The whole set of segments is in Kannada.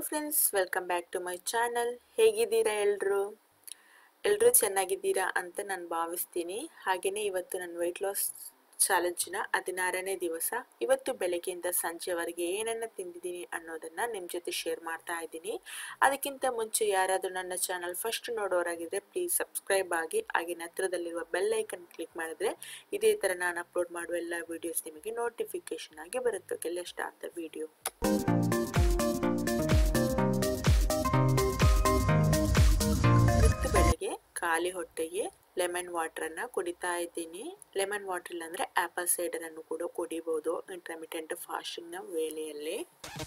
friends welcome back to my channel ಹೇಗಿದ್ದೀರಾ ಎಲ್ಲರೂ ಎಲ್ಲರೂ ಚೆನ್ನಾಗಿದ್ದೀರಾ ಅಂತ ನಾನು ಭಾವಿಸ್ತೀನಿ ಹಾಗೆಯೇ ಇವತ್ತು ನನ್ನ ವೆಯ್ಟ್ ಲಾಸ್ ಚಾಲೆಂಜಿನ ಹದಿನಾರನೇ ದಿವಸ ಇವತ್ತು ಬೆಳಗ್ಗೆಯಿಂದ ಸಂಜೆವರೆಗೆ ಏನನ್ನ ತಿಂದಿದ್ದೀನಿ ಅನ್ನೋದನ್ನ ನಿಮ್ಮ ಜೊತೆ ಶೇರ್ ಮಾಡ್ತಾ ಇದ್ದೀನಿ ಅದಕ್ಕಿಂತ ಮುಂಚೆ ಯಾರಾದರೂ ನನ್ನ ಚಾನಲ್ ಫಸ್ಟ್ ನೋಡೋರಾಗಿದ್ರೆ ಪ್ಲೀಸ್ ಸಬ್ಸ್ಕ್ರೈಬ್ ಆಗಿ ಹಾಗೆ ಹತ್ರದಲ್ಲಿರುವ ಬೆಲ್ ಐಕನ್ ಕ್ಲಿಕ್ ಮಾಡಿದ್ರೆ ಇದೇ ಥರ ನಾನು ಅಪ್ಲೋಡ್ ಮಾಡುವ ಎಲ್ಲ ವಿಡಿಯೋಸ್ ನಿಮಗೆ ನೋಟಿಫಿಕೇಶನ್ ಆಗಿ ಬರುತ್ತೆ ಕೆಲ್ಲ ಸ್ಟಾರ್ಟ್ ದ ವಿಡಿಯೋ ಇವತ್ತು ಬೆಳಗ್ಗೆ ಖಾಲಿ ಹೊಟ್ಟೆಗೆ ಲೆಮನ್ ವಾಟರನ್ನು ಕುಡಿತಾ ಇದ್ದೀನಿ ಲೆಮನ್ ವಾಟರ್ ಇಲ್ಲಾಂದರೆ ಆ್ಯಪಲ್ ಸೈಡರನ್ನು ಕೂಡ ಕುಡಿಬೋದು ಇಂಟರ್ಮಿಟೆಂಟ್ ಫಾಸ್ಟಿಂಗ್ನ ವೇಳೆಯಲ್ಲಿ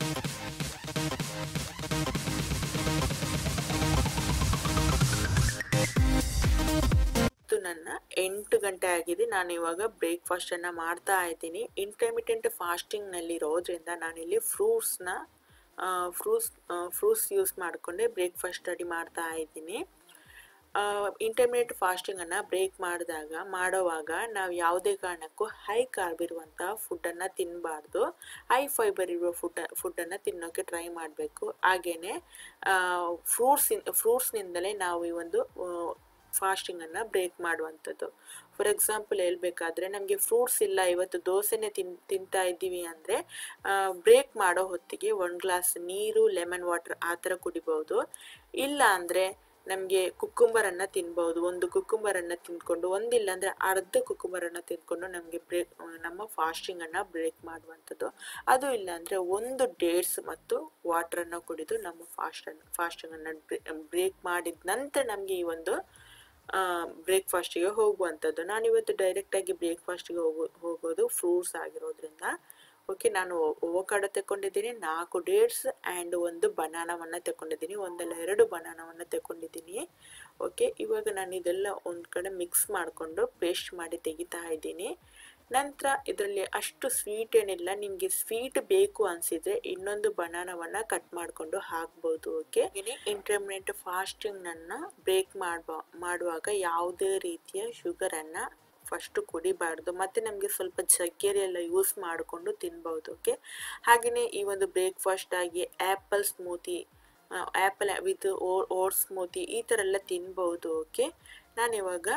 ನನ್ನ ಎಂಟು ಗಂಟೆ ಆಗಿದೆ ನಾನು ಇವಾಗ ಬ್ರೇಕ್ಫಾಸ್ಟನ್ನು ಮಾಡ್ತಾ ಇದ್ದೀನಿ ಇಂಟರ್ಮಿಟೆಂಟ್ ಫಾಸ್ಟಿಂಗ್ನಲ್ಲಿ ಇರೋದ್ರಿಂದ ನಾನಿಲ್ಲಿ ಫ್ರೂಟ್ಸ್ನ ಫ್ರೂಟ್ಸ್ ಫ್ರೂಟ್ಸ್ ಯೂಸ್ ಮಾಡಿಕೊಂಡೆ ಬ್ರೇಕ್ಫಾಸ್ಟ್ ರೆಡಿ ಮಾಡ್ತಾ ಇದ್ದೀನಿ ಇಂಟರ್ಮೀಡಿಯೇಟ್ ಫಾಸ್ಟಿಂಗನ್ನು ಬ್ರೇಕ್ ಮಾಡಿದಾಗ ಮಾಡೋವಾಗ ನಾವು ಯಾವುದೇ ಕಾರಣಕ್ಕೂ ಹೈ ಕಾರ್ಬ್ ಇರುವಂಥ ಫುಡ್ಡನ್ನು ತಿನ್ನಬಾರ್ದು ಹೈ ಫೈಬರ್ ಇರುವ ಫುಡ್ ಫುಡ್ಡನ್ನು ತಿನ್ನೋಕ್ಕೆ ಟ್ರೈ ಮಾಡಬೇಕು ಹಾಗೆಯೇ ಫ್ರೂಟ್ಸ್ ಫ್ರೂಟ್ಸ್ನಿಂದಲೇ ನಾವು ಈ ಒಂದು ಫಾಸ್ಟಿಂಗನ್ನು ಬ್ರೇಕ್ ಮಾಡುವಂಥದ್ದು ಫಾರ್ ಎಕ್ಸಾಂಪಲ್ ಹೇಳ್ಬೇಕಾದ್ರೆ ನಮಗೆ ಫ್ರೂಟ್ಸ್ ಇಲ್ಲ ಇವತ್ತು ದೋಸೆನೇ ತಿನ್ ತಿಂತಾ ಇದ್ದೀವಿ ಅಂದರೆ ಬ್ರೇಕ್ ಮಾಡೋ ಹೊತ್ತಿಗೆ ಒಂದು ಗ್ಲಾಸ್ ನೀರು ಲೆಮನ್ ವಾಟರ್ ಆ ಥರ ಕುಡಿಬೋದು ಇಲ್ಲ ಅಂದರೆ ನಮಗೆ ಕುಕ್ಕುಂಬರನ್ನು ತಿನ್ಬೋದು ಒಂದು ಕುಕ್ಕುಂಬರನ್ನು ತಿಂದ್ಕೊಂಡು ಒಂದಿಲ್ಲ ಅಂದರೆ ಅರ್ಧ ಕುಕ್ಕುಂಬರನ್ನು ತಿಂದ್ಕೊಂಡು ನಮಗೆ ಬ್ರೇಕ್ ನಮ್ಮ ಫಾಸ್ಟಿಂಗನ್ನು ಬ್ರೇಕ್ ಮಾಡುವಂಥದ್ದು ಅದು ಇಲ್ಲ ಅಂದರೆ ಒಂದು ಡೇಟ್ಸ್ ಮತ್ತು ವಾಟ್ರನ್ನು ಕುಡಿದು ನಮ್ಮ ಫಾಸ್ಟನ್ನು ಫಾಸ್ಟಿಂಗನ್ನು ಬ್ರೇಕ್ ಮಾಡಿದ ನಂತರ ನಮಗೆ ಈ ಒಂದು ಬ್ರೇಕ್ಫಾಸ್ಟಿಗೆ ಹೋಗುವಂಥದ್ದು ನಾನಿವತ್ತು ಡೈರೆಕ್ಟಾಗಿ ಬ್ರೇಕ್ಫಾಸ್ಟಿಗೆ ಹೋಗೋ ಹೋಗೋದು ಫ್ರೂಟ್ಸ್ ಆಗಿರೋದ್ರಿಂದ ಓಕೆ ನಾನು ಓವಕಾಡೋ ತಗೊಂಡಿದ್ದೀನಿ ನಾಲ್ಕು ಡೇಟ್ಸ್ ಆ್ಯಂಡ್ ಒಂದು ಬನಾನವನ್ನು ತಗೊಂಡಿದ್ದೀನಿ ಒಂದಲ್ಲ ಎರಡು ಬನಾನವನ್ನು ತಗೊಂಡಿದ್ದೀನಿ ಓಕೆ ಇವಾಗ ನಾನು ಇದೆಲ್ಲ ಒಂದು ಕಡೆ ಮಿಕ್ಸ್ ಮಾಡಿಕೊಂಡು ಪೇಸ್ಟ್ ಮಾಡಿ ತೆಗಿತಾ ಇದ್ದೀನಿ ನಂತರ ಇದರಲ್ಲಿ ಅಷ್ಟು ಸ್ವೀಟ್ ಏನಿಲ್ಲ ನಿಮಗೆ ಸ್ವೀಟ್ ಬೇಕು ಅನಿಸಿದರೆ ಇನ್ನೊಂದು ಬನಾನವನ್ನು ಕಟ್ ಮಾಡಿಕೊಂಡು ಹಾಕ್ಬೋದು ಓಕೆ ಇಂಟರ್ಮಿನೆಂಟ್ ಫಾಸ್ಟಿಂಗ್ನನ್ನು ಬ್ರೇಕ್ ಮಾಡುವ ಮಾಡುವಾಗ ಯಾವುದೇ ರೀತಿಯ ಶುಗರನ್ನು ಫಸ್ಟು ಕುಡಿಬಾರ್ದು ಮತ್ತು ನಮಗೆ ಸ್ವಲ್ಪ ಚಕ್ಕೆರೆ ಎಲ್ಲ ಯೂಸ್ ಮಾಡಿಕೊಂಡು ತಿನ್ಬೋದು ಓಕೆ ಹಾಗೆಯೇ ಈ ಒಂದು ಬ್ರೇಕ್ಫಾಸ್ಟ್ ಆಗಿ apple smoothie apple with oats smoothie ಈ ಥರ ಎಲ್ಲ ತಿನ್ಬೋದು ಓಕೆ ನಾನಿವಾಗ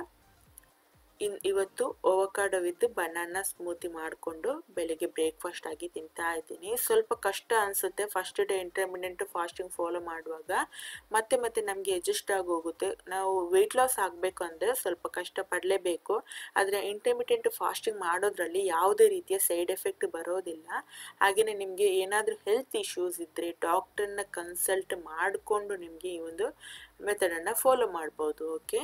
ಇನ್ ಇವತ್ತು ಓವಕಾಡೋ ವಿತ್ ಬನಾನಾ ಸ್ಮೂತಿ ಮಾಡಿಕೊಂಡು ಬೆಳಿಗ್ಗೆ ಬ್ರೇಕ್ಫಾಸ್ಟ್ ಆಗಿ ತಿಂತಾ ಇದ್ದೀನಿ ಸ್ವಲ್ಪ ಕಷ್ಟ ಅನಿಸುತ್ತೆ first day intermittent fasting follow ಮಾಡುವಾಗ ಮತ್ತೆ ಮತ್ತೆ ನಮಗೆ ಅಡ್ಜಸ್ಟ್ ಆಗಿ ಹೋಗುತ್ತೆ ನಾವು ವೆಯ್ಟ್ ಲಾಸ್ ಆಗಬೇಕು ಅಂದರೆ ಸ್ವಲ್ಪ ಕಷ್ಟ ಪಡಲೇಬೇಕು ಆದರೆ ಇಂಟರ್ಮಿಡಿಯೆಂಟ್ ಫಾಸ್ಟಿಂಗ್ ಮಾಡೋದ್ರಲ್ಲಿ ಯಾವುದೇ ರೀತಿಯ ಸೈಡ್ ಎಫೆಕ್ಟ್ ಬರೋದಿಲ್ಲ ಹಾಗೆಯೇ ನಿಮಗೆ ಏನಾದರೂ ಹೆಲ್ತ್ ಇಶ್ಯೂಸ್ ಇದ್ದರೆ ಡಾಕ್ಟರ್ನ ಕನ್ಸಲ್ಟ್ ಮಾಡಿಕೊಂಡು ನಿಮಗೆ ಈ ಒಂದು ಮೆಥಡನ್ನು ಫಾಲೋ ಮಾಡ್ಬೋದು ಓಕೆ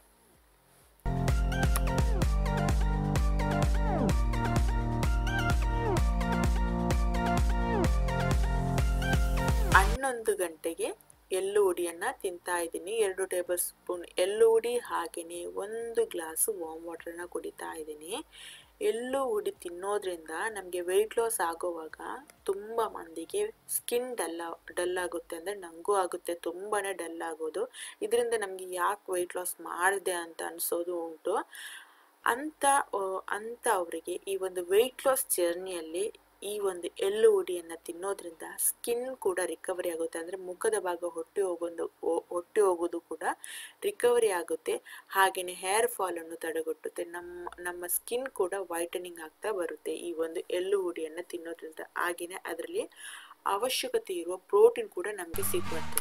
ಹನ್ನೊಂದು ಗಂಟೆಗೆ ಎಳ್ಳು ಹುಡಿಯನ್ನು ತಿಂತಾ ಇದ್ದೀನಿ ಎರಡು ಟೇಬಲ್ ಸ್ಪೂನ್ ಎಳ್ಳು ಹುಡಿ ಹಾಗೆಯೇ ಒಂದು ಗ್ಲಾಸು ವಾಮ್ ವಾಟರ್ನ ಕುಡಿತಾ ಇದ್ದೀನಿ ಎಳ್ಳು ಹುಡಿ ತಿನ್ನೋದ್ರಿಂದ ನಮಗೆ ವೆಯ್ಟ್ ಲಾಸ್ ಆಗೋವಾಗ ತುಂಬ ಮಂದಿಗೆ ಸ್ಕಿನ್ ಡಲ್ ಡಲ್ ಆಗುತ್ತೆ ಅಂದರೆ ನನಗೂ ಆಗುತ್ತೆ ತುಂಬಾ ಡಲ್ ಆಗೋದು ಇದರಿಂದ ನಮಗೆ ಯಾಕೆ ವೆಯ್ಟ್ ಲಾಸ್ ಮಾಡಿದೆ ಅಂತ ಅನಿಸೋದು ಉಂಟು ಅಂಥ ಅಂಥ ಅವರಿಗೆ ಈ ಒಂದು ವೆಯ್ಟ್ ಲಾಸ್ ಜರ್ನಿಯಲ್ಲಿ ಈ ಒಂದು ಎಳ್ಳು ಹುಡಿಯನ್ನು ತಿನ್ನೋದ್ರಿಂದ ಸ್ಕಿನ್ ಕೂಡ ರಿಕವರಿ ಆಗುತ್ತೆ ಅಂದರೆ ಮುಖದ ಭಾಗ ಹೊಟ್ಟೆ ಹೋಗೋದು ಹೊಟ್ಟೆ ಹೋಗೋದು ಕೂಡ ರಿಕವರಿ ಆಗುತ್ತೆ ಹಾಗೆಯೇ ಹೇರ್ ಫಾಲನ್ನು ತಡೆಗಟ್ಟುತ್ತೆ ನಮ್ಮ ನಮ್ಮ ಸ್ಕಿನ್ ಕೂಡ ವೈಟನಿಂಗ್ ಆಗ್ತಾ ಬರುತ್ತೆ ಈ ಒಂದು ಎಳ್ಳು ಹುಡಿಯನ್ನು ತಿನ್ನೋದ್ರಿಂದ ಹಾಗೆಯೇ ಅದರಲ್ಲಿ ಅವಶ್ಯಕತೆ ಇರುವ ಪ್ರೋಟೀನ್ ಕೂಡ ನಮಗೆ ಸಿಗುತ್ತೆ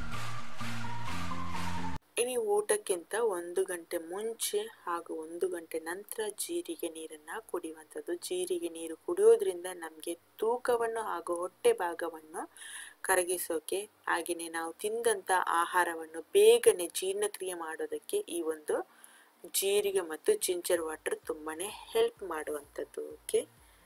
ಇനി ಊಟಕ್ಕಿಂತ ಒಂದು ಗಂಟೆ ಮುಂಚೆ ಹಾಗೂ ಒಂದು ಗಂಟೆ ನಂತರ ಜೀರಿಗೆ ನೀರನ್ನು ಕುಡಿಯುವಂಥದ್ದು ಜೀರಿಗೆ ನೀರು ಕುಡಿಯೋದ್ರಿಂದ ನಮಗೆ ತೂಕವನ್ನು ಹಾಗೂ ಹೊಟ್ಟೆ ಭಾಗವನ್ನು ಕರಗಿಸೋಕೆ ಹಾಗೆಯೇ ನಾವು ತಿಂದಂಥ ಆಹಾರವನ್ನು ಬೇಗನೆ ಜೀರ್ಣಕ್ರಿಯೆ ಮಾಡೋದಕ್ಕೆ ಈ ಒಂದು ಜೀರಿಗೆ ಮತ್ತು ಜಿಂಜರ್ ವಾಟರ್ ತುಂಬಾ ಹೆಲ್ಪ್ ಮಾಡುವಂಥದ್ದು ಓಕೆ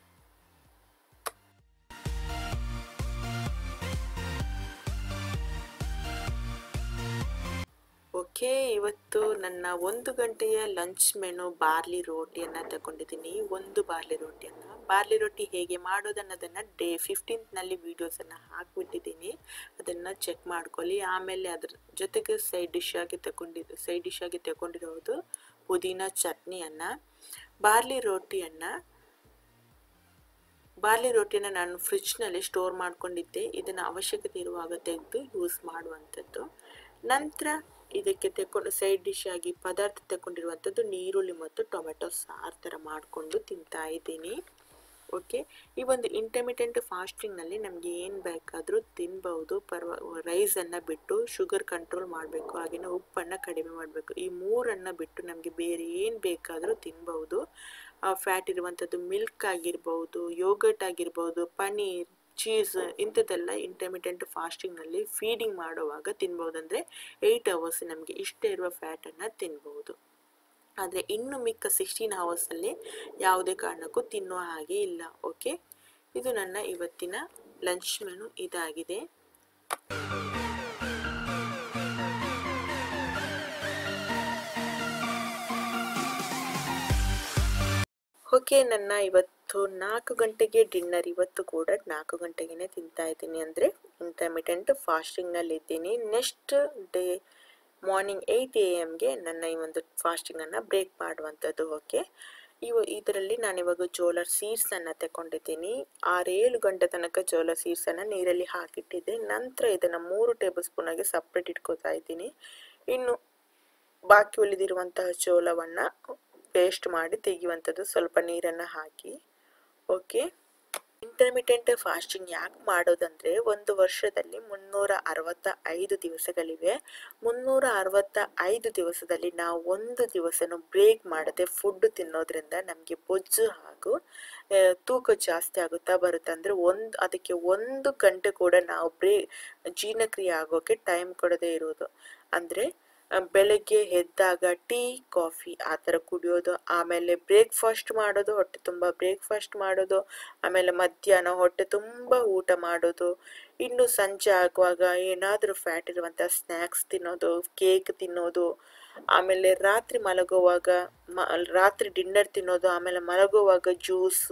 ಓಕೆ ಇವತ್ತು ನನ್ನ ಒಂದು ಗಂಟೆಯ ಲಂಚ್ ಮೆನು ಬಾರ್ಲಿ ರೋಟಿಯನ್ನು ತಗೊಂಡಿದ್ದೀನಿ ಒಂದು ಬಾರ್ಲಿ ರೋಟಿಯನ್ನು ಬಾರ್ಲಿ ರೊಟ್ಟಿ ಹೇಗೆ ಮಾಡೋದನ್ನೋದನ್ನು ಡೇ ಫಿಫ್ಟೀನ್ತ್ನಲ್ಲಿ ವೀಡಿಯೋಸನ್ನು ಹಾಕ್ಬಿಟ್ಟಿದ್ದೀನಿ ಅದನ್ನು ಚೆಕ್ ಮಾಡ್ಕೊಳ್ಳಿ ಆಮೇಲೆ ಅದ್ರ ಜೊತೆಗೆ ಸೈಡ್ ಡಿಶ್ ಆಗಿ ತಗೊಂಡಿದ್ದು ಸೈಡ್ ಡಿಶ್ ಆಗಿ ತಗೊಂಡಿರೋದು ಪುದೀನ ಚಟ್ನಿಯನ್ನು ಬಾರ್ಲಿ ರೋಟಿಯನ್ನು ಬಾರ್ಲಿ ರೊಟ್ಟಿನ ನಾನು ಫ್ರಿಜ್ನಲ್ಲಿ ಸ್ಟೋರ್ ಮಾಡ್ಕೊಂಡಿದ್ದೆ ಇದನ್ನು ಅವಶ್ಯಕತೆ ಇರುವಾಗ ತೆಗೆದು ಯೂಸ್ ಮಾಡುವಂಥದ್ದು ನಂತರ ಇದಕ್ಕೆ ತೆಕ್ಕೊಂಡು ಸೈಡ್ ಡಿಶ್ ಆಗಿ ಪದಾರ್ಥ ತೆಕ್ಕೊಂಡಿರುವಂಥದ್ದು ನೀರುಳ್ಳಿ ಮತ್ತು ಟೊಮೆಟೊ ಸಾರು ಥರ ಮಾಡಿಕೊಂಡು ತಿಂತಾ ಇದ್ದೀನಿ ಓಕೆ ಈ ಒಂದು ಇಂಟರ್ಮಿಟೆಂಟ್ ಫಾಸ್ಟಿಂಗ್ನಲ್ಲಿ ನಮಗೆ ಏನು ಬೇಕಾದರೂ ತಿನ್ಬಹುದು ಪರ್ವ ರೈಸನ್ನು ಬಿಟ್ಟು ಶುಗರ್ ಕಂಟ್ರೋಲ್ ಮಾಡಬೇಕು ಹಾಗೆಯೇ ಉಪ್ಪನ್ನು ಕಡಿಮೆ ಮಾಡಬೇಕು ಈ ಮೂರನ್ನು ಬಿಟ್ಟು ನಮಗೆ ಬೇರೆ ಏನು ಬೇಕಾದರೂ ತಿನ್ಬಹುದು ಫ್ಯಾಟ್ ಇರುವಂಥದ್ದು ಮಿಲ್ಕ್ ಆಗಿರ್ಬೋದು ಯೋಗಟ್ ಆಗಿರ್ಬೋದು ಪನೀರ್ ಚೀಸ್ ಇಂಥದ್ದೆಲ್ಲ ಇಂಟರ್ಮಿಟೆಂಟ್ ಫಾಸ್ಟಿಂಗ್ನಲ್ಲಿ ಫೀಡಿಂಗ್ ಮಾಡುವಾಗ ತಿನ್ಬೋದು ಅಂದರೆ ಏಯ್ಟ್ ಅವರ್ಸ್ ನಮಗೆ ಇಷ್ಟ ಇರುವ ಫ್ಯಾಟನ್ನು ತಿನ್ಬೋದು ಆದರೆ ಇನ್ನು ಮಿಕ್ಕ ಸಿಕ್ಸ್ಟೀನ್ ಅವರ್ಸಲ್ಲಿ ಯಾವುದೇ ಕಾರಣಕ್ಕೂ ತಿನ್ನುವ ಹಾಗೆ ಇಲ್ಲ ಓಕೆ ಇದು ನನ್ನ ಇವತ್ತಿನ ಲಂಚ್ ಮೆನು ಇದಾಗಿದೆ ಓಕೆ ನನ್ನ ಇವತ್ತು ನಾಲ್ಕು ಗಂಟೆಗೆ ಡಿನ್ನರ್ ಇವತ್ತು ಕೂಡ ನಾಲ್ಕು ಗಂಟೆಗೆ ತಿಂತಾ ಇದ್ದೀನಿ ಅಂದರೆ ಇಂಟರ್ಮಿಟೆಂಟ್ ಫಾಸ್ಟಿಂಗ್ನಲ್ಲಿ ಇದ್ದೀನಿ next day morning eight A ಎಮ್ಗೆ ನನ್ನ ಈ ಒಂದು ಫಾಸ್ಟಿಂಗನ್ನು ಬ್ರೇಕ್ ಮಾಡುವಂಥದ್ದು ಓಕೆ ಇವು ಇದರಲ್ಲಿ ನಾನಿವಾಗ ಜೋಳ ಸೀಡ್ಸನ್ನು ತಗೊಂಡಿದ್ದೀನಿ ಆರೇಳು ಗಂಟೆ ತನಕ ಜೋಳ ಸೀಡ್ಸನ್ನು ನೀರಲ್ಲಿ ಹಾಕಿಟ್ಟಿದ್ದೆ ನಂತರ ಇದನ್ನು ಮೂರು ಟೇಬಲ್ ಸ್ಪೂನಾಗಿ ಸಪ್ರೇಟ್ ಇಟ್ಕೋತಾ ಇದ್ದೀನಿ ಇನ್ನು ಬಾಕಿ ಉಳಿದಿರುವಂತಹ ಜೋಳವನ್ನು ಪೇಸ್ಟ್ ಮಾಡಿ ತೆಗೆಯುವಂಥದ್ದು ಸ್ವಲ್ಪ ನೀರನ್ನು ಹಾಕಿ ಓಕೆ ಇಂಟರ್ಮಿಟೆಂಟ್ ಫಾಸ್ಟಿಂಗ್ ಯಾಕೆ ಮಾಡೋದಂದರೆ ಒಂದು ವರ್ಷದಲ್ಲಿ ಮುನ್ನೂರ ಅರವತ್ತ ಐದು ದಿವಸಗಳಿವೆ ಮುನ್ನೂರ ಅರವತ್ತ ಐದು ದಿವಸದಲ್ಲಿ ನಾವು ಒಂದು ದಿವಸನೂ ಬ್ರೇಕ್ ಮಾಡದೆ ಫುಡ್ ತಿನ್ನೋದ್ರಿಂದ ನಮಗೆ ಬೊಜ್ಜು ಹಾಗೂ ತೂಕ ಜಾಸ್ತಿ ಆಗುತ್ತಾ ಬರುತ್ತೆ ಅಂದರೆ ಒಂದು ಅದಕ್ಕೆ ಒಂದು ಗಂಟೆ ಕೂಡ ನಾವು ಬ್ರೇ ಜೀರ್ಣಕ್ರಿಯೆ ಆಗೋಕ್ಕೆ ಟೈಮ್ ಕೊಡದೇ ಇರೋದು ಅಂದರೆ ಬೆಳಗ್ಗೆ ಎದ್ದಾಗ ಟೀ ಕಾಫಿ ಆ ಥರ ಕುಡಿಯೋದು ಆಮೇಲೆ ಬ್ರೇಕ್ಫಾಸ್ಟ್ ಮಾಡೋದು ಹೊಟ್ಟೆ ತುಂಬ ಬ್ರೇಕ್ಫಾಸ್ಟ್ ಮಾಡೋದು ಆಮೇಲೆ ಮಧ್ಯಾಹ್ನ ಹೊಟ್ಟೆ ತುಂಬ ಊಟ ಮಾಡೋದು ಇನ್ನು ಸಂಜೆ ಆಗುವಾಗ ಏನಾದರೂ ಫ್ಯಾಟ್ ಇರುವಂಥ ಸ್ನ್ಯಾಕ್ಸ್ ತಿನ್ನೋದು ಕೇಕ್ ತಿನ್ನೋದು ಆಮೇಲೆ ರಾತ್ರಿ ಮಲಗುವಾಗ ಮ ರಾತ್ರಿ ಡಿನ್ನರ್ ತಿನ್ನೋದು ಆಮೇಲೆ ಮಲಗುವಾಗ ಜ್ಯೂಸ್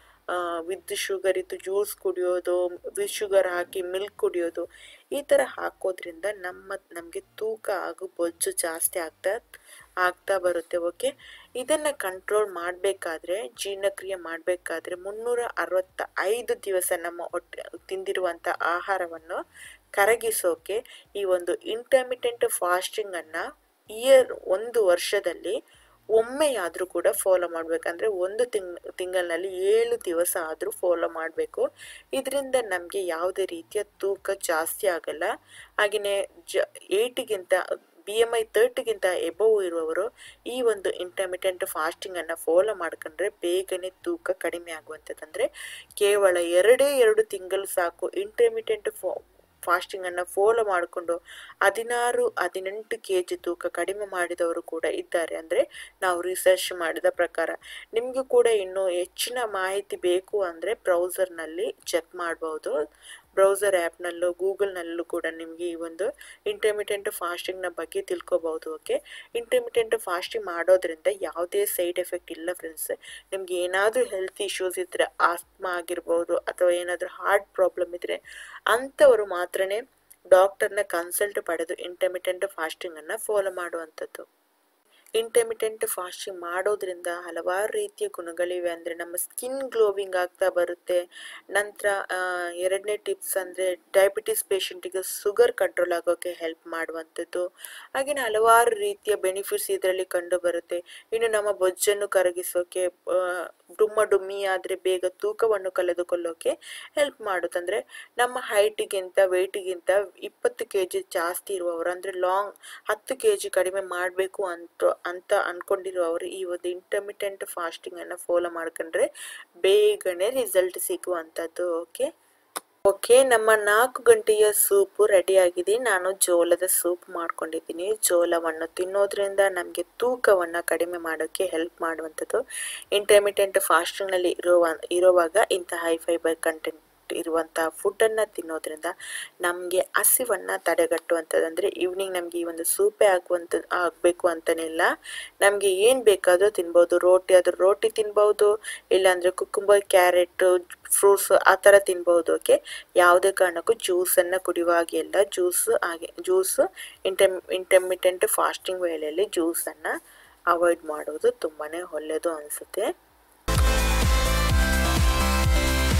ವಿತ್ ಶುಗರ್ ಇತ್ತು ಜ್ಯೂಸ್ ಕುಡಿಯೋದು ವಿತ್ ಶುಗರ್ ಹಾಕಿ ಮಿಲ್ಕ್ ಕುಡಿಯೋದು ಈ ಥರ ಹಾಕೋದ್ರಿಂದ ನಮ್ಮ ನಮಗೆ ತೂಕ ಹಾಗೂ ಬೊಜ್ಜು ಜಾಸ್ತಿ ಆಗ್ತಾ ಆಗ್ತಾ ಬರುತ್ತೆ ಓಕೆ ಇದನ್ನು ಕಂಟ್ರೋಲ್ ಮಾಡಬೇಕಾದ್ರೆ ಜೀರ್ಣಕ್ರಿಯೆ ಮಾಡಬೇಕಾದ್ರೆ ಮುನ್ನೂರ ಅರವತ್ತ ಐದು ದಿವಸ ನಮ್ಮ ಹೊಟ್ಟೆ ತಿಂದಿರುವಂಥ ಆಹಾರವನ್ನು ಕರಗಿಸೋಕೆ ಈ ಒಂದು ಇಂಟರ್ಮಿಟೆಂಟ್ ಫಾಸ್ಟಿಂಗನ್ನು ಇಯರ್ ಒಂದು ವರ್ಷದಲ್ಲಿ ಒಮ್ಮೆಯಾದರೂ ಕೂಡ ಫಾಲೋ ಮಾಡಬೇಕಂದ್ರೆ ಒಂದು ತಿಂಗ್ ತಿಂಗಳಿನಲ್ಲಿ ಏಳು ದಿವಸ ಆದರೂ ಫಾಲೋ ಮಾಡಬೇಕು ಇದರಿಂದ ನಮಗೆ ಯಾವುದೇ ರೀತಿಯ ತೂಕ ಜಾಸ್ತಿ ಆಗಲ್ಲ ಹಾಗೆಯೇ ಜ ಏಯ್ಟಿಗಿಂತ ಬಿ ಎಮ್ ಐ ತರ್ಟಿಗಿಂತ ಎಬೋವ್ ಇರುವವರು ಈ ಒಂದು ಇಂಟರ್ಮಿಟೆಂಟ್ ಫಾಸ್ಟಿಂಗನ್ನು ಫಾಲೋ ಮಾಡ್ಕೊಂಡ್ರೆ ಬೇಗನೆ ತೂಕ ಕಡಿಮೆ ಆಗುವಂಥದ್ದು ಅಂದರೆ ಕೇವಲ ಎರಡೇ ಎರಡು ತಿಂಗಳು ಸಾಕು ಇಂಟರ್ಮಿಟೆಂಟ್ ಫೋ ಫಾಸ್ಟಿಂಗನ್ನು ಫಾಲೋ ಮಾಡಿಕೊಂಡು ಹದಿನಾರು ಹದಿನೆಂಟು ಕೆ ಜಿ ತೂಕ ಕಡಿಮೆ ಮಾಡಿದವರು ಕೂಡ ಇದ್ದಾರೆ ಅಂದರೆ ನಾವು ರಿಸರ್ಚ್ ಮಾಡಿದ ಪ್ರಕಾರ ನಿಮಗೂ ಕೂಡ ಇನ್ನೂ ಹೆಚ್ಚಿನ ಮಾಹಿತಿ ಬೇಕು ಅಂದರೆ ಬ್ರೌಸರ್ನಲ್ಲಿ ಚೆಕ್ ಮಾಡ್ಬೋದು ಬ್ರೌಸರ್ ಆ್ಯಪ್ನಲ್ಲೂ ಗೂಗಲ್ನಲ್ಲೂ ಕೂಡ ನಿಮಗೆ ಈ ಒಂದು ಇಂಟರ್ಮಿಟೆಂಟ್ ಫಾಸ್ಟಿಂಗ್ನ ಬಗ್ಗೆ ತಿಳ್ಕೊಬೋದು ಓಕೆ ಇಂಟರ್ಮಿಟೆಂಟ್ ಫಾಸ್ಟಿಂಗ್ ಮಾಡೋದ್ರಿಂದ ಯಾವುದೇ ಸೈಡ್ ಎಫೆಕ್ಟ್ ಇಲ್ಲ ಫ್ರೆಂಡ್ಸ್ ನಿಮ್ಗೆ ಏನಾದರೂ ಹೆಲ್ತ್ ಇಶ್ಯೂಸ್ ಇದ್ದರೆ ಆಸ್ಮಾ ಆಗಿರ್ಬೋದು ಅಥವಾ ಏನಾದರೂ ಹಾರ್ಟ್ ಪ್ರಾಬ್ಲಮ್ ಇದ್ದರೆ ಅಂಥವರು ಮಾತ್ರನೇ ಡಾಕ್ಟರ್ನ ಕನ್ಸಲ್ಟ್ ಪಡೆದು ಇಂಟರ್ಮಿಟೆಂಟ್ ಫಾಸ್ಟಿಂಗನ್ನು ಫಾಲೋ ಮಾಡುವಂಥದ್ದು ಇಂಟರ್ಮಿಟೆಂಟ್ ಫಾಸ್ಟಿಂಗ್ ಮಾಡೋದ್ರಿಂದ ಹಲವಾರು ರೀತಿಯ ಗುಣಗಳಿವೆ ಅಂದರೆ ನಮ್ಮ ಸ್ಕಿನ್ ಗ್ಲೋವಿಂಗ್ ಆಗ್ತಾ ಬರುತ್ತೆ ನಂತರ ಎರಡನೇ ಟಿಪ್ಸ್ ಅಂದರೆ ಡಯಾಬಿಟಿಸ್ ಪೇಷಂಟಿಗೆ ಶುಗರ್ ಕಂಟ್ರೋಲ್ ಆಗೋಕ್ಕೆ ಹೆಲ್ಪ್ ಮಾಡುವಂಥದ್ದು ಹಾಗೆಯೇ ಹಲವಾರು ರೀತಿಯ ಬೆನಿಫಿಟ್ಸ್ ಇದರಲ್ಲಿ ಕಂಡು ಬರುತ್ತೆ ಇನ್ನು ನಮ್ಮ ಬೊಜ್ಜನ್ನು ಕರಗಿಸೋಕೆ ಡುಮ್ಮ ಡುಮ್ಮಿ ಆದರೆ ಬೇಗ ತೂಕವನ್ನು ಕಳೆದುಕೊಳ್ಳೋಕೆ ಹೆಲ್ಪ್ ಮಾಡುತ್ತೆ ಅಂದರೆ ನಮ್ಮ ಹೈಟಿಗಿಂತ ವೆಯ್ಟಿಗಿಂತ ಇಪ್ಪತ್ತು ಕೆ ಜಿ ಜಾಸ್ತಿ ಇರುವವರು ಅಂದರೆ ಲಾಂಗ್ ಹತ್ತು ಕೆ ಜಿ ಕಡಿಮೆ ಮಾಡಬೇಕು ಅಂತ ಅಂತ ಅಂದ್ಕೊಂಡಿರುವವರು ಈ ಒಂದು ಇಂಟರ್ಮಿಟೆಂಟ್ ಫಾಸ್ಟಿಂಗನ್ನು ಫಾಲೋ ಮಾಡ್ಕೊಂಡ್ರೆ ಬೇಗನೆ ರಿಸಲ್ಟ್ ಸಿಗುವಂಥದ್ದು ಓಕೆ ಓಕೆ ನಮ್ಮ ನಾಲ್ಕು ಗಂಟೆಯ ಸೂಪು ರೆಡಿಯಾಗಿದೆ ನಾನು ಜೋಳದ ಸೂಪ್ ಮಾಡ್ಕೊಂಡಿದ್ದೀನಿ ಜೋಳವನ್ನು ತಿನ್ನೋದ್ರಿಂದ ನಮಗೆ ತೂಕವನ್ನು ಕಡಿಮೆ ಮಾಡೋಕ್ಕೆ ಹೆಲ್ಪ್ ಮಾಡುವಂಥದ್ದು ಇಂಟರ್ಮಿಟೆಂಟ್ ಫಾಸ್ಟಿಂಗ್ನಲ್ಲಿ ಇರುವ ಇರುವಾಗ ಇಂಥ ಹೈ ಫೈಬರ್ ಕಂಟೆಂಟ್ ಇರುವಂಥ ಫುಡ್ಡನ್ನು ತಿನ್ನೋದ್ರಿಂದ ನಮಗೆ ಹಸಿವನ್ನು ತಡೆಗಟ್ಟುವಂಥದ್ದು ಅಂದರೆ ಈವ್ನಿಂಗ್ ನಮಗೆ ಈ ಒಂದು ಸೂಪೇ ಆಗುವಂಥದ್ದು ಆಗಬೇಕು ಅಂತನಿಲ್ಲ ನಮಗೆ ಏನು ಬೇಕಾದರೂ ತಿನ್ಬೋದು ರೋಟಿ ಆದರೂ ರೋಟಿ ತಿನ್ಬೋದು ಇಲ್ಲಾಂದರೆ ಕುಕ್ಕುಂಬರ್ ಕ್ಯಾರೆಟು ಫ್ರೂಟ್ಸ್ ಆ ಥರ ತಿನ್ಬೋದು ಓಕೆ ಯಾವುದೇ ಕಾರಣಕ್ಕೂ ಜ್ಯೂಸನ್ನು ಕುಡಿಯುವಾಗ ಎಲ್ಲ ಜ್ಯೂಸು ಹಾಗೆ ಜ್ಯೂಸು ಇಂಟರ್ ಇಂಟರ್ಮಿಟೆಂಟ್ ಫಾಸ್ಟಿಂಗ್ ವೇಳೆಯಲ್ಲಿ ಜ್ಯೂಸನ್ನು ಅವಾಯ್ಡ್ ಮಾಡೋದು ತುಂಬಾ ಒಳ್ಳೆಯದು ಅನಿಸುತ್ತೆ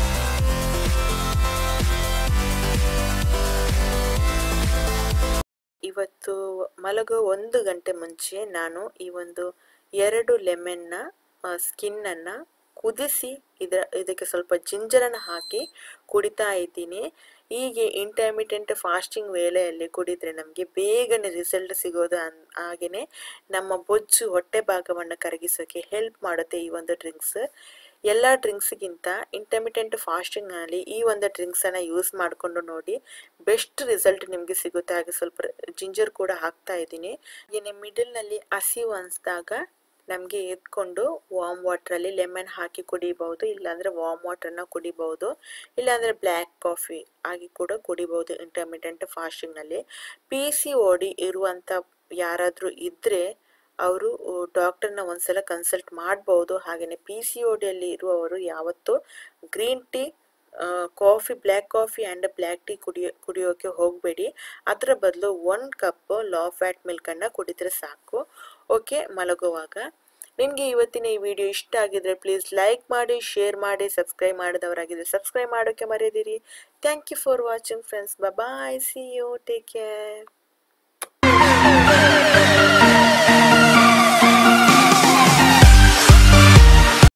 ಇವತ್ತು ಮಲಗೋ ಒಂದು ಗಂಟೆ ಮುಂಚೆ ನಾನು ಈ ಒಂದು ಎರಡು ಲೆಮನ್ನ ಸ್ಕಿನ್ನನ್ನು ಕುದಿಸಿ ಇದರ ಇದಕ್ಕೆ ಸ್ವಲ್ಪ ಜಿಂಜರನ್ನು ಹಾಕಿ ಕುಡಿತಾ ಇದ್ದೀನಿ ಹೀಗೆ ಇಂಟರ್ಮಿಟೆಂಟ್ ಫಾಸ್ಟಿಂಗ್ ವೇಳೆಯಲ್ಲಿ ಕುಡಿದರೆ ನಮಗೆ ಬೇಗನೆ ರಿಸಲ್ಟ್ ಸಿಗೋದು ಅನ್ ಹಾಗೆಯೇ ನಮ್ಮ ಬೊಜ್ಜು ಹೊಟ್ಟೆ ಭಾಗವನ್ನು ಕರಗಿಸೋಕ್ಕೆ ಹೆಲ್ಪ್ ಮಾಡುತ್ತೆ ಈ ಒಂದು ಡ್ರಿಂಕ್ಸ್ ಎಲ್ಲ ಡ್ರಿಂಕ್ಸ್ಗಿಂತ ಇಂಟರ್ಮಿಟೆಂಟ್ ಫಾಸ್ಟಿಂಗ್ನಲ್ಲಿ ಈ ಒಂದು ಡ್ರಿಂಕ್ಸನ್ನು ಯೂಸ್ ಮಾಡಿಕೊಂಡು ನೋಡಿ ಬೆಸ್ಟ್ ರಿಸಲ್ಟ್ ನಿಮಗೆ ಸಿಗುತ್ತೆ ಹಾಗೆ ಸ್ವಲ್ಪ ಜಿಂಜರ್ ಕೂಡ ಹಾಕ್ತಾ ಇದ್ದೀನಿ ಹಾಗೆಯೇ ಮಿಡಲ್ನಲ್ಲಿ ಹಸಿವು ಅನಿಸಿದಾಗ ನಮಗೆ ಎತ್ಕೊಂಡು ವಾಮ್ ವಾಟ್ರಲ್ಲಿ ಲೆಮನ್ ಹಾಕಿ ಕುಡಿಬಹುದು ಇಲ್ಲಾಂದರೆ ವಾಮ್ ವಾಟ್ರನ್ನ ಕುಡಿಬಹುದು ಇಲ್ಲಾಂದರೆ ಬ್ಲ್ಯಾಕ್ ಕಾಫಿ ಆಗಿ ಕೂಡ ಕುಡಿಬಹುದು ಇಂಟರ್ಮಿಟೆಂಟ್ ಫಾಸ್ಟಿಂಗ್ನಲ್ಲಿ ಪಿ ಸಿ ಓ ಡಿ ಇರುವಂಥ ಯಾರಾದರೂ ಇದ್ದರೆ ಅವರು ಡಾಕ್ಟರ್ನ ಒಂದ್ಸಲ ಕನ್ಸಲ್ಟ್ ಮಾಡ್ಬೋದು ಹಾಗೆಯೇ ಪಿ ಸಿ ಓ ಡಿಯಲ್ಲಿ ಇರುವವರು ಯಾವತ್ತೂ green tea coffee black coffee and black tea ಕುಡಿಯೋ ಕುಡಿಯೋಕ್ಕೆ ಹೋಗಬೇಡಿ ಅದರ ಬದಲು ಒಂದು ಕಪ್ ಲಾ ಫ್ಯಾಟ್ ಮಿಲ್ಕನ್ನು ಕುಡಿದ್ರೆ ಸಾಕು ಓಕೆ ಮಲಗುವಾಗ ನಿಮಗೆ ಇವತ್ತಿನ ಈ ವಿಡಿಯೋ ಇಷ್ಟ ಆಗಿದ್ರೆ ಪ್ಲೀಸ್ ಲೈಕ್ ಮಾಡಿ ಶೇರ್ ಮಾಡಿ ಸಬ್ಸ್ಕ್ರೈಬ್ ಮಾಡಿದವರಾಗಿದ್ದರೆ ಸಬ್ಸ್ಕ್ರೈಬ್ ಮಾಡೋಕ್ಕೆ ಮರೆಯದಿರಿ thank you for watching friends bye see you take care